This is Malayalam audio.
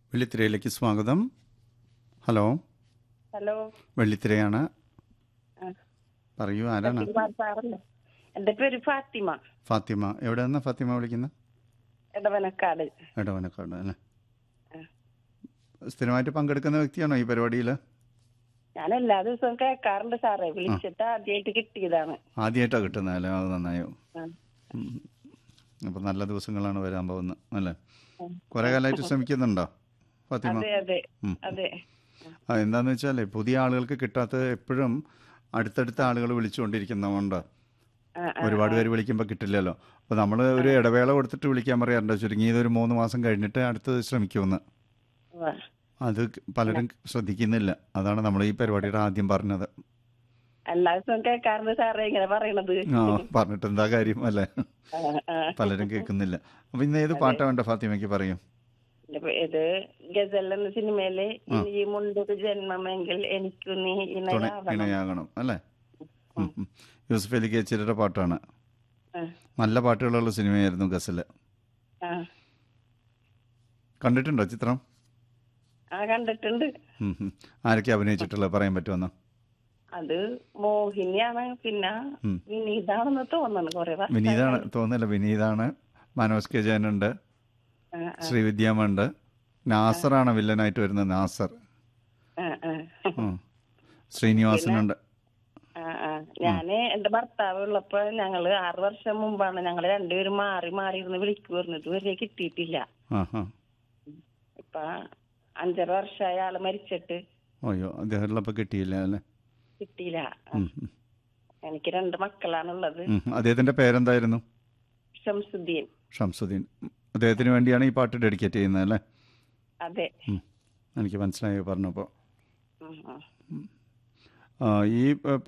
വെള്ളിത്തിരയിലേക്ക് സ്വാഗതം ഹലോ ഹലോ വെള്ളിത്തിരയാണ് ആ. പറയൂ ആരാണ് ഫാത്തിമ സാറല്ലേ എന്റെ പേര് ഫാത്തിമ ഫാത്തിമ എവിടെ നിന്നാ ഫാത്തിമ വിളിക്കുന്നത് എടവനക്കാട് ഇടവനക്കാട് അല്ലേ ആ. സ്ഥിരമായിട്ട് പങ്കെടുക്കുന്ന വ്യക്തിയാണോ ഈ പരിപാടിയിൽ ഞാൻ എല്ലാ ദിവസവും കേൾക്കാറുണ്ട് സാറേ വിളിച്ചിട്ട് ആദ്യമായിട്ട് കിട്ടിയതാണ് ആദ്യമായിട്ടാണ് കിട്ടുന്നത് അല്ലേ അത് നന്നായോ ആ. അപ്പം നല്ല ദിവസങ്ങളാണ് വരാൻ പോകുന്നത് അല്ലേ ഉം. കുറേ കാലമായിട്ട് ശ്രമിക്കുന്നുണ്ടോ ഫാത്തിമ അതെ അതെ ഉം. അതെ ആ എന്താന്ന് വെച്ചാലേ പുതിയ ആളുകൾക്ക് കിട്ടാത്തത് എപ്പോഴും അടുത്തടുത്ത ആളുകൾ വിളിച്ചുകൊണ്ടിരിക്കുന്നതുകൊണ്ട് ആ, ആ, ഒരുപാട് പേര് വിളിക്കുമ്പോൾ കിട്ടില്ലല്ലോ അപ്പോൾ നമ്മൾ ഒരു ഇടവേള കൊടുത്തിട്ട് വിളിക്കാൻ പറയാറുണ്ട് ചുരുങ്ങിയത് ഒരു മൂന്ന് മാസം കഴിഞ്ഞിട്ട് അടുത്തത് ശ്രമിക്കുമെന്ന് ഉവ്വ. അത് പലരും ശ്രദ്ധിക്കുന്നില്ല അതാണ് നമ്മൾ ഈ പരിപാടിയുടെ ആദ്യം പറഞ്ഞത് എല്ലാ ദിവസവും കേൾക്കാറുണ്ട് സാറേ ഇങ്ങനെ പറയണത് ആ പറഞ്ഞിട്ട് എന്താ കാര്യം അല്ലേ ആ, ആ. പലരും കേൾക്കുന്നില്ല അപ്പോൾ ഇന്ന് ഏത് പാട്ടാ വേണ്ട ഫാത്തിമയ്ക്ക് പറയും എന്റെ പേ- ഇത് ഗസൽ എന്ന സിനിമയില് ഇനി മുണ്ടൊരു ജന്മമെങ്കിൽ എനിക്കു നീ തുണ ഇണയാവണം ഇണയാകണം അല്ലേ ഉം, ഉം. യൂസഫ് അലി കേച്ചിയുടെ പാട്ടാണ് ആ, നല്ല പാട്ടുകളുള്ള സിനിമയായിരുന്നു ഗസൽ ആ. കണ്ടിട്ടുണ്ടോ ചിത്രം ആ കണ്ടിട്ടുണ്ട് ഉം, ഉം. ആരൊക്കെ അഭിനയിച്ചിട്ടുള്ളത് പറയാൻ പറ്റുമെന്ന് അത് മോഹിനിയാണ് പിന്നെ ഉം. വിനീതാണെന്ന് തോന്നുന്നു കൊറേ വർഷം വിനീതാണ് തോന്നുന്നില്ല വിനീതാണ് മനോജ് കെ ജയനുണ്ട് ആ, ആ, ശ്രീവിദ്യാമുണ്ട് നാസറാണ് വില്ലനായിട്ട് വരുന്നത് നാസർ ആ, ആ. ഉം. ശ്രീനിവാസനുണ്ട് ആ, ആ. ഞാന് എന്റെ ഭർത്താവ് ഉള്ളപ്പോ ഞങ്ങള് ആറു വർഷം മുമ്പാണ് ഞങ്ങള് രണ്ടുപേരും മാറി മാറി ഇരുന്ന് വിളിക്കുമായിരുന്നു ഇതുവരെ കിട്ടിയിട്ടില്ല ആ ആ ഇപ്പൊ അഞ്ചര വർഷമായ ആള് മരിച്ചിട്ട് അയ്യോ അദ്ദേഹത്തിലപ്പോൾ കിട്ടിയില്ല അല്ലേ കിട്ടിയില്ല ഉം, ഉം. എനിക്ക് രണ്ട് മക്കളാണുള്ളത് ഉം. അദ്ദേഹത്തിൻ്റെ പേരെന്തായിരുന്നു ഷംസുദ്ദീൻ ഷംസുദ്ദീൻ അദ്ദേഹത്തിന് വേണ്ടിയാണ് ഈ പാട്ട് ഡെഡിക്കേറ്റ് ചെയ്യുന്നത് അല്ലേ അതെ ഉം. എനിക്ക് മനസ്സിലായി പറഞ്ഞപ്പോൾ ഉം, ഉം. ആ, ഈ